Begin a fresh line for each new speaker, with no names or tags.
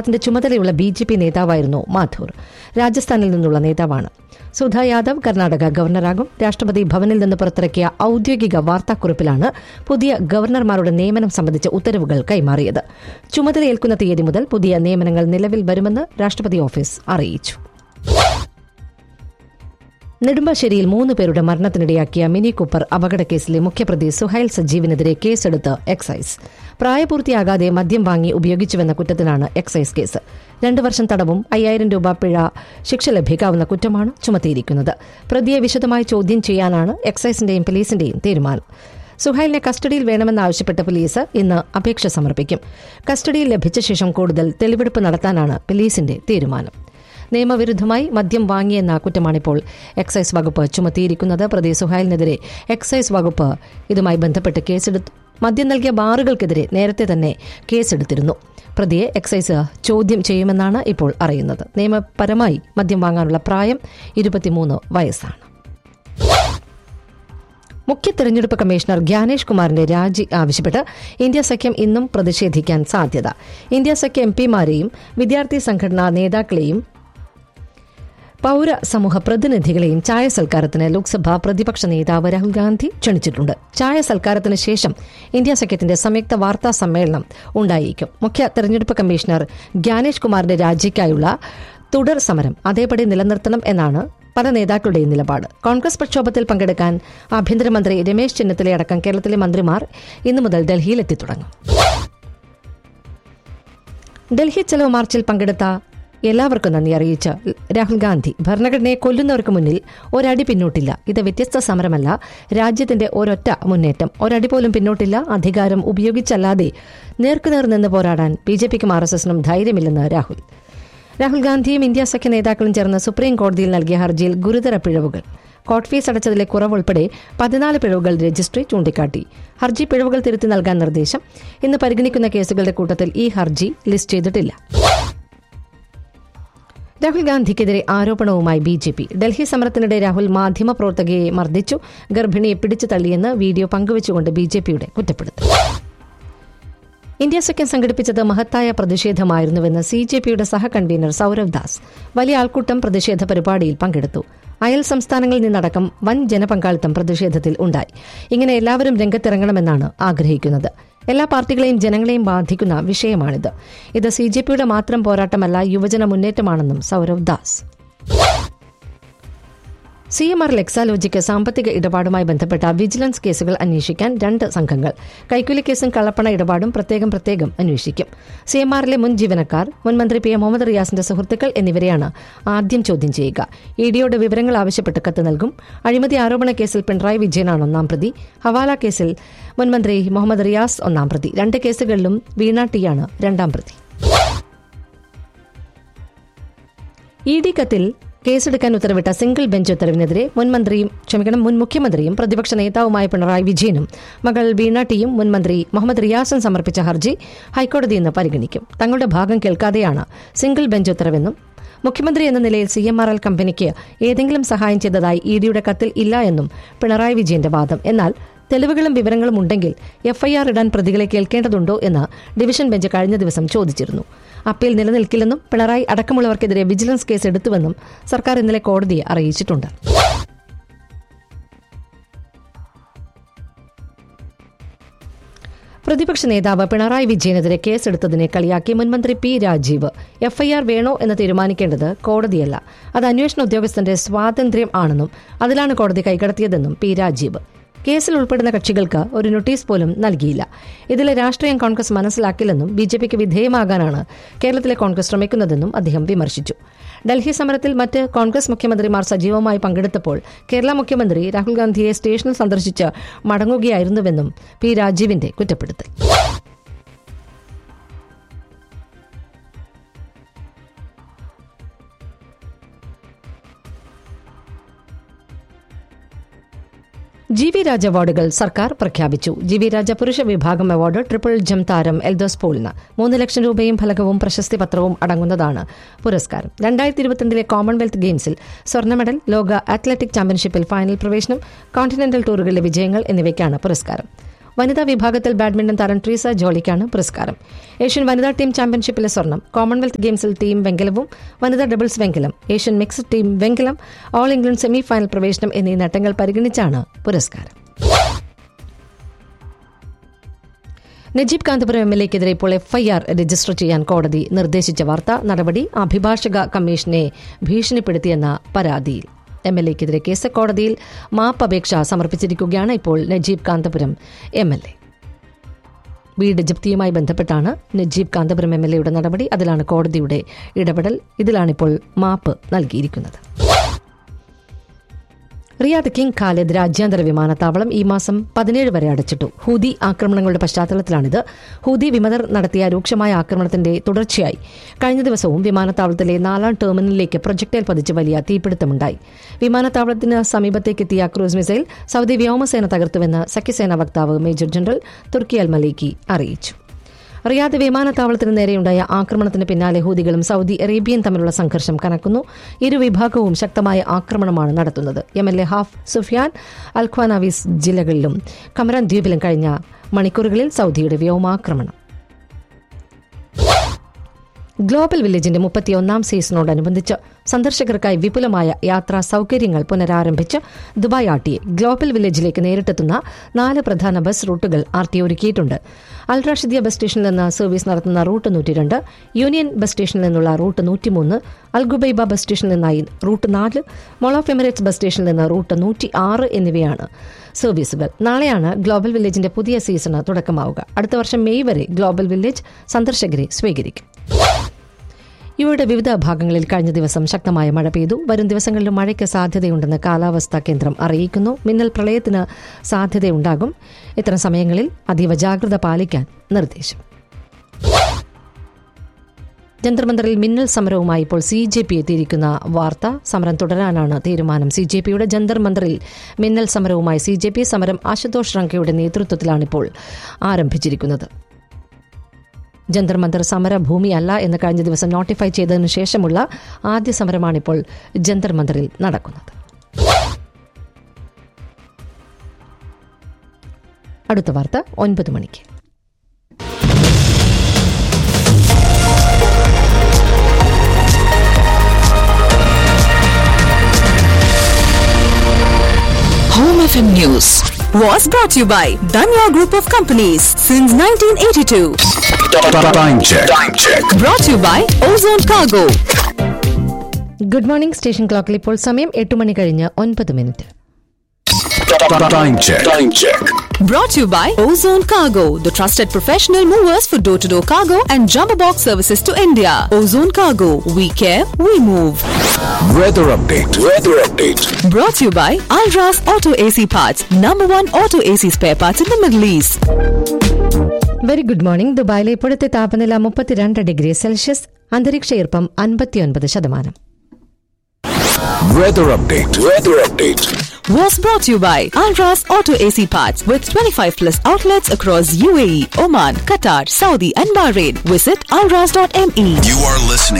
ഗുജറാത്തിന്റെ ചുമതലയുള്ള B J P നേതാവായിരുന്നു മാഥൂർ രാജസ്ഥാനിൽ നിന്നുള്ള നേതാവാണ് സുധ യാദവ് കർണാടക ഗവർണറാകും രാഷ്ട്രപതി ഭവനിൽ നിന്ന് പുറത്തിറക്കിയ ഔദ്യോഗിക വാർത്താക്കുറിപ്പിലാണ് പുതിയ ഗവർണർമാരുടെ നിയമനം സംബന്ധിച്ച ഉത്തരവുകൾ കൈമാറിയത് ചുമതലയേൽക്കുന്ന തീയതി മുതൽ പുതിയ നിയമനങ്ങൾ നിലവിൽ വരുമെന്ന് രാഷ്ട്രപതി ഓഫീസ് അറിയിച്ചു നെടുമ്പാശ്ശേരിയിൽ മൂന്ന് പേരുടെ മരണത്തിനിടയാക്കിയ മിനി കൂപ്പർ അപകടക്കേസിലെ മുഖ്യപ്രതി സുഹൈൽ സജീവിനെതിരെ കേസെടുത്ത് എക്സൈസ് പ്രായപൂർത്തിയാകാതെ മദ്യം വാങ്ങി ഉപയോഗിച്ചുവെന്ന കുറ്റത്തിനാണ് എക്സൈസ് കേസ് രണ്ടു വർഷം തടവും അയ്യായിരം രൂപ പിഴ ശിക്ഷ ലഭിക്കാവുന്ന കുറ്റമാണ് ചുമത്തിയിരിക്കുന്നത് പ്രതിയെ വിശദമായി ചോദ്യം ചെയ്യാനാണ് എക്സൈസിന്റെയും പോലീസിന്റെയും തീരുമാനം സുഹൈലിനെ കസ്റ്റഡിയിൽ വേണമെന്നാവശ്യപ്പെട്ട പോലീസ് ഇന്ന് അപേക്ഷ സമർപ്പിക്കും കസ്റ്റഡിയിൽ ലഭിച്ച ശേഷം കൂടുതൽ തെളിവെടുപ്പ് നടത്താനാണ് പോലീസിന്റെ തീരുമാനം നിയമവിരുദ്ധമായി മദ്യം വാങ്ങിയെന്ന കുറ്റമാണിപ്പോൾ എക്സൈസ് വകുപ്പ് ചുമത്തിയിരിക്കുന്നത് പ്രതി സുഹൈലിനെതിരെ എക്സൈസ് വകുപ്പ് ഇതുമായി ബന്ധപ്പെട്ട് കേസെടുത്തു മദ്യം നൽകിയ ബാറുകൾക്കെതിരെ നേരത്തെ തന്നെ കേസെടുത്തിരുന്നു പ്രതിയെ എക്സൈസ് ചോദ്യം ചെയ്യുമെന്നാണ് ഇപ്പോൾ അറിയുന്നത് നിയമപരമായി മദ്യം വാങ്ങാനുള്ള പ്രായം ഇരുപത്തിമൂന്ന് വയസ്സാണ് മുഖ്യ തെരഞ്ഞെടുപ്പ് കമ്മീഷണർ ഗ്യാനേഷ് കുമാറിന്റെ രാജി ആവശ്യപ്പെട്ട് ഇന്ത്യ സഖ്യം ഇന്നും പ്രതിഷേധിക്കാൻ സാധ്യത ഇന്ത്യ സഖ്യ എം പിമാരെയും വിദ്യാർത്ഥി സംഘടനാ നേതാക്കളെയും പൌര സമൂഹ പ്രതിനിധികളെയും ചായ സൽക്കാരത്തിന് ലോക്സഭാ പ്രതിപക്ഷ നേതാവ് രാഹുൽ ഗാന്ധി ക്ഷണിച്ചിട്ടുണ്ട് ചായ സൽക്കാരത്തിന് ശേഷം ഇന്ത്യ സഖ്യത്തിന്റെ സംയുക്ത വാർത്താ സമ്മേളനം ഉണ്ടായിരിക്കും മുഖ്യ തെരഞ്ഞെടുപ്പ് കമ്മീഷണർ ഗ്യാനേഷ് കുമാറിന്റെ രാജിക്കായുള്ള തുടർ സമരം അതേപടി നിലനിർത്തണം എന്നാണ് പല നേതാക്കളുടെയും നിലപാട് കോൺഗ്രസ് പ്രക്ഷോഭത്തിൽ പങ്കെടുക്കാൻ ആഭ്യന്തരമന്ത്രി രമേശ് ചെന്നിത്തല അടക്കം കേരളത്തിലെ മന്ത്രിമാർ ഇന്നു മുതൽ ഡൽഹിയിലെത്തി തുടങ്ങും ഡൽഹി ചെലവ് മാർച്ചിൽ പങ്കെടുത്ത എല്ലാവർക്കും നന്ദി അറിയിച്ച രാഹുൽ ഗാന്ധി ഭരണഘടനയെ കൊല്ലുന്നവർക്ക് മുന്നിൽ ഒരടി പിന്നോട്ടില്ല ഇത് വ്യത്യസ്ത സമരമല്ല രാജ്യത്തിന്റെ ഒരൊറ്റ മുന്നേറ്റം ഒരടി പോലും പിന്നോട്ടില്ല അധികാരം ഉപയോഗിച്ചല്ലാതെ നേർക്കുനേർ നിന്ന് പോരാടാൻ ബി ജെ പിക്കും ആർ എസ് എസിനും ധൈര്യമില്ലെന്ന് രാഹുൽ രാഹുൽ ഗാന്ധിയും ഇന്ത്യ സഖ്യ നേതാക്കളും ചേർന്ന് സുപ്രീം കോടതിയിൽ നൽകിയ ഹർജിയിൽ ഗുരുതര പിഴവുകൾ കോർട്ട് ഫീസ് അടച്ചതിലെ കുറവ് ഉൾപ്പെടെ പതിനാല് പിഴവുകൾ രജിസ്ട്രി ചൂണ്ടിക്കാട്ടി ഹർജി പിഴവുകൾ തിരുത്തി നൽകാൻ നിർദ്ദേശം ഇന്ന് പരിഗണിക്കുന്ന കേസുകളുടെ കൂട്ടത്തിൽ ഈ ഹർജി ലിസ്റ്റ് ചെയ്തിട്ടില്ല രാഹുൽ ഗാന്ധിക്കെതിരെ ആരോപണവുമായി ബി ജെ പി ഡൽഹി സമരത്തിനിടെ രാഹുൽ മാധ്യമപ്രവർത്തകയെ മർദ്ദിച്ചു ഗർഭിണിയെ പിടിച്ചു തള്ളിയെന്ന് വീഡിയോ പങ്കുവച്ചുകൊണ്ട് ബി ജെ പിയുടെ കുറ്റപ്പെടുത്തൽ ഇന്ത്യ സഖ്യം സംഘടിപ്പിച്ചത് മഹത്തായ പ്രതിഷേധമായിരുന്നുവെന്ന് സി ജെ പിയുടെ സഹകൺവീനർ സൌരവ് ദാസ് വലിയ ആൾക്കൂട്ടം പ്രതിഷേധ പരിപാടിയിൽ പങ്കെടുത്തു അയൽ സംസ്ഥാനങ്ങളിൽ നിന്നടക്കം വൻ ജനപങ്കാളിത്തം പ്രതിഷേധത്തിൽ ഉണ്ടായി ഇങ്ങനെ എല്ലാവരും രംഗത്തിറങ്ങണമെന്നാണ് ആഗ്രഹിക്കുന്നത് എല്ലാ പാർട്ടികളെയും ജനങ്ങളെയും ബാധിക്കുന്ന വിഷയമാണിത് ഇത് സി ജെ പിയുടെ മാത്രം പോരാട്ടമല്ല യുവജന മുന്നേറ്റമാണെന്നും Saurav Das C M R ലെക്സാലോജിക്ക് സാമ്പത്തിക ഇടപാടുമായി ബന്ധപ്പെട്ട വിജിലൻസ് കേസുകൾ അന്വേഷിക്കാൻ രണ്ട് സംഘങ്ങൾ കൈക്കൂലി കേസും കള്ളപ്പണ ഇടപാടും പ്രത്യേകം പ്രത്യേകം അന്വേഷിക്കും സി എം ആറിലെ മുൻ ജീവനക്കാർ മുൻ മന്ത്രി പി എ മുഹമ്മദ് റിയാസിന്റെ സുഹൃത്തുക്കൾ എന്നിവരെയാണ് ആദ്യം ചോദ്യം ചെയ്യുക ഇ ഡിയോട് വിവരങ്ങൾ ആവശ്യപ്പെട്ട് കത്ത് നൽകും അഴിമതി ആരോപണ കേസിൽ പിണറായി വിജയനാണ് ഒന്നാം പ്രതി ഹവാല കേസിൽ മുൻ മന്ത്രി മുഹമ്മദ് റിയാസ് ഒന്നാം പ്രതി രണ്ട് കേസുകളിലും വീണ ടിയാണ് രണ്ടാം പ്രതി ഇ ഡി കത്തിൽ കേസെടുക്കാൻ ഉത്തരവിട്ട സിംഗിൾ ബെഞ്ച് ഉത്തരവിനെതിരെ മുൻ മന്ത്രിയും ക്ഷമിക്കണം മുൻ മുഖ്യമന്ത്രിയും പ്രതിപക്ഷ നേതാവുമായ പിണറായി വിജയനും മകൾ വീണ ടിയും മുൻ മന്ത്രി മുഹമ്മദ് റിയാസും സമർപ്പിച്ച ഹർജി ഹൈക്കോടതി ഇന്ന് പരിഗണിക്കും തങ്ങളുടെ ഭാഗം കേൾക്കാതെയാണ് സിംഗിൾ ബെഞ്ച് ഉത്തരവെന്നും മുഖ്യമന്ത്രി എന്ന നിലയിൽ സി എം ആർ എൽ കമ്പനിക്ക് ഏതെങ്കിലും സഹായം ചെയ്തതായി ഇ ഡിയുടെ കത്തിൽ ഇല്ല എന്നും പിണറായി വിജയന്റെ വാദം എന്നാൽ തെളിവുകളും വിവരങ്ങളും ഉണ്ടെങ്കിൽ എഫ്ഐആർ ഇടാൻ പ്രതികളെ കേൾക്കേണ്ടതുണ്ടോ എന്ന് ഡിവിഷൻ ബെഞ്ച് കഴിഞ്ഞ ദിവസം ചോദിച്ചിരുന്നു അപ്പീൽ നിലനിൽക്കില്ലെന്നും പിണറായി അടക്കമുള്ളവർക്കെതിരെ വിജിലൻസ് കേസ് എടുത്തുവെന്നും സർക്കാർ ഇന്നലെ കോടതിയെ അറിയിച്ചിട്ടുണ്ട് പ്രതിപക്ഷ നേതാവ് പിണറായി വിജയനെതിരെ കേസെടുത്തതിനെ കളിയാക്കി മുൻമന്ത്രി പി രാജീവ് എഫ്ഐആർ വേണോ എന്ന് തീരുമാനിക്കേണ്ടത് കോടതിയല്ല അത് അന്വേഷണ ഉദ്യോഗസ്ഥന്റെ സ്വാതന്ത്ര്യം ആണെന്നും അതിലാണ് കോടതി കൈകടത്തിയതെന്നും പി രാജീവ് കേസിൽ ഉൾപ്പെടുന്ന കക്ഷികൾക്ക് ഒരു നോട്ടീസ് പോലും നൽകിയില്ല ഇതിലെ രാഷ്ട്രീയം കോൺഗ്രസ് മനസ്സിലാക്കില്ലെന്നും ബി ജെ പിക്ക് വിധേയമാകാനാണ് കേരളത്തിലെ കോൺഗ്രസ് ശ്രമിക്കുന്നതെന്നും അദ്ദേഹം വിമർശിച്ചു ഡൽഹി സമരത്തിൽ മറ്റ് കോൺഗ്രസ് മുഖ്യമന്ത്രിമാർ സജീവമായി പങ്കെടുത്തപ്പോൾ കേരള മുഖ്യമന്ത്രി രാഹുൽ ഗാന്ധിയെ സ്റ്റേഷനിൽ സന്ദർശിച്ച് മടങ്ങുകയായിരുന്നുവെന്നും പി രാജീവിന്റെ കുറ്റപ്പെടുത്തൽ ജി വി രാജ അവാർഡുകൾ സർക്കാർ പ്രഖ്യാപിച്ചു ജി വി രാജ പുരുഷ വിഭാഗം അവാർഡ് ട്രിപ്പിൾ ജം താരം എൽദോസ് പോളിന് മൂന്ന് ലക്ഷം രൂപയും ഫലകവും പ്രശസ്തി പത്രവും അടങ്ങുന്നതാണ് പുരസ്കാരം രണ്ടായിരത്തി ഇരുപത്തിരണ്ടിലെ കോമൺവെൽത്ത് ഗെയിംസിൽ സ്വർണ്ണ മെഡൽ ലോക അത്ലറ്റിക് ചാമ്പ്യൻഷിപ്പിൽ ഫൈനൽ പ്രവേശനം കോണ്ടിനെന്റൽ ടൂറുകളിലെ വിജയങ്ങൾ എന്നിവയ്ക്കാണ് പുരസ്കാരം വനിതാ വിഭാഗത്തിൽ ബാഡ്മിന്റൺ താരം ട്രീസ ജോളിക്കാണ് പുരസ്കാരം ഏഷ്യൻ വനിതാ ടീം ചാമ്പ്യൻഷിപ്പിലെ സ്വർണം കോമൺവെൽത്ത് ഗെയിംസിൽ ടീം വെങ്കലവും വനിതാ ഡബിൾസ് വെങ്കലം ഏഷ്യൻ മിക്സ്ഡ് ടീം വെങ്കലം ഓൾ ഇംഗ്ലണ്ട് സെമി ഫൈനൽ പ്രവേശനം എന്നീ നേട്ടങ്ങൾ പരിഗണിച്ചാണ് പുരസ്കാരം നജീബ് കാന്തപുരം എം എൽ എക്കെതിരെ ഇപ്പോൾ എഫ്ഐആർ രജിസ്റ്റർ ചെയ്യാൻ കോടതി നിർദ്ദേശിച്ച വാർത്ത നടപടി അഭിഭാഷക കമ്മീഷനെ ഭീഷണിപ്പെടുത്തിയെന്ന പരാതിയിൽ എം എൽ എക്കെതിരെ കേസ് കോടതിയിൽ മാപ്പപേക്ഷ സമർപ്പിച്ചിരിക്കുകയാണ് ഇപ്പോൾ Najeeb Kanthapuram M L A വീട് ജപ്തിയുമായി ബന്ധപ്പെട്ടാണ് നജീബ് കാന്തപുരം എം എൽ എയുടെ നടപടി അതിലാണ് കോടതിയുടെ ഇടപെടൽ ഇതിലാണിപ്പോൾ മാപ്പ് നൽകിയിരിക്കുന്നത് റിയാദ് കിങ് ഖാലിദ് രാജ്യാന്തര വിമാനത്താവളം ഈ മാസം പതിനേഴ് വരെ അടച്ചിട്ടു ഹൂതി ആക്രമണങ്ങളുടെ പശ്ചാത്തലത്തിലാണിത് ഹൂതി വിമതർ നടത്തിയ രൂക്ഷമായ ആക്രമണത്തിന്റെ തുടർച്ചയായി കഴിഞ്ഞ ദിവസവും വിമാനത്താവളത്തിലെ നാലാം ടെർമിനലിലേക്ക് പ്രൊജക്ടൈൽ പതിച്ച് വലിയ തീപിടുത്തമുണ്ടായി വിമാനത്താവളത്തിന് സമീപത്തേക്കെത്തിയ ക്രൂസ് മിസൈൽ സൗദി വ്യോമസേന തകർത്തുവെന്ന് സഖ്യസേനാ വക്താവ് മേജർ ജനറൽ തുർക്കി അൽ മലീക്കി അറിയിച്ചു റിയാദ് വിമാനത്താവളത്തിന് നേരെയുണ്ടായ ആക്രമണത്തിന് പിന്നാലെ ഹൂതികളും സൗദി അറേബ്യയും തമ്മിലുള്ള സംഘർഷം കനക്കുന്നു ഇരുവിഭാഗവും ശക്തമായ ആക്രമണമാണ് നടത്തുന്നത് എം എൽ എ ഹാഫ് സുഫിയാൻ അൽഖ്വാനാവിസ് ജില്ലകളിലും കമറാൻ ദ്വീപിലും കഴിഞ്ഞ മണിക്കൂറുകളിൽ സൗദിയുടെ വ്യോമാക്രമണം ഗ്ലോബൽ വില്ലേജിന്റെ മുപ്പത്തിയൊന്നാം സീസണോടനുബന്ധിച്ച് സന്ദർശകർക്കായി വിപുലമായ യാത്രാ സൗകര്യങ്ങൾ പുനരാരംഭിച്ച് Dubai R T A global വില്ലേജിലേക്ക് നേരിട്ടെത്തുന്ന നാല് പ്രധാന ബസ് റൂട്ടുകൾ ആർ ടി ഒരുക്കിയിട്ടുണ്ട് അൽ റാഷിദിയ ബസ് സ്റ്റേഷനിൽ നിന്ന് സർവീസ് നടത്തുന്ന റൂട്ട് നൂറ്റിരണ്ട് യൂണിയൻ ബസ് സ്റ്റേഷനിൽ നിന്നുള്ള റൂട്ട് നൂറ്റിമൂന്ന് അൽ ഗുബൈബ ബസ് സ്റ്റേഷനിൽ നിന്നായി റൂട്ട് നാല് മോൾ ഓഫ് എമിറേറ്റ്സ് ബസ് സ്റ്റേഷനിൽ നിന്ന് റൂട്ട് നൂറ്റി ആറ് എന്നിവയാണ് സർവീസുകൾ നാളെയാണ് ഗ്ലോബൽ വില്ലേജിന്റെ പുതിയ സീസണ് തുടക്കമാവുക അടുത്ത വർഷം മെയ് വരെ ഗ്ലോബൽ വില്ലേജ് സന്ദർശകരെ സ്വീകരിക്കും ഇവയുടെ വിവിധ ഭാഗങ്ങളിൽ കഴിഞ്ഞ ദിവസം ശക്തമായ മഴ പെയ്തു വരും ദിവസങ്ങളിലും മഴയ്ക്ക് സാധ്യതയുണ്ടെന്ന് കാലാവസ്ഥാ കേന്ദ്രം അറിയിക്കുന്നു മിന്നൽ പ്രളയത്തിന് സാധ്യതയുണ്ടാകും ഇത്തരം സമയങ്ങളിൽ അതീവ ജാഗ്രത പാലിക്കാൻ നിർദ്ദേശം ജന്തർമന്ദറിൽ മിന്നൽ സമരവുമായി ഇപ്പോൾ സി ജെ പി എത്തിയിരിക്കുന്ന വാർത്ത സമരം തുടരാനാണ് തീരുമാനം സി ജെ പിയുടെ ജന്തർ മന്ദറിൽ മിന്നൽ സമരവുമായി സി ജെ പി സമരം ആശുതോഷ് റങ്കയുടെ നേതൃത്വത്തിലാണിപ്പോൾ ആരംഭിച്ചിരിക്കുന്നത് ജന്തർ മന്ദർ സമരഭൂമിയല്ല എന്ന് കഴിഞ്ഞ ദിവസം നോട്ടിഫൈ ചെയ്തതിനു ശേഷമുള്ള ആദ്യ സമരമാണിപ്പോൾ ജന്തർ മന്ദറിൽ നടക്കുന്നത് അടുത്ത വാർത്ത ഒൻപത് മണിക്ക്
Home FM News was brought to you by Danya Group of Companies since 1982.
Time check. Time check.
Brought to you by Ozone Cargo.
Good morning station ക്ലോക്കിൽ ഇപ്പോൾ സമയം എട്ട് മണി കഴിഞ്ഞ് ഒൻപത് minute
Time check. Time check.
Brought to you by Ozone Cargo, the trusted professional movers for door to door cargo and jumbo box services to India. Ozone Cargo, we care, we move.
Weather update. Weather update.
Brought to you by Alras Auto AC Parts, number one auto AC spare parts in the Middle East.
Very good morning ദുബായിലെ ഇപ്പോഴത്തെ താപനില മുപ്പത്തിരണ്ട് degree Celsius അന്തരീക്ഷ ഈർപ്പം അൻപത്തിയൊൻപത് ശതമാനം
Weather update. Weather update.
Was brought to you by Alras Auto AC Parts with 25 plus outlets across UAE, Oman, Qatar, Saudi, and Bahrain. Visit alras.me.
You are listening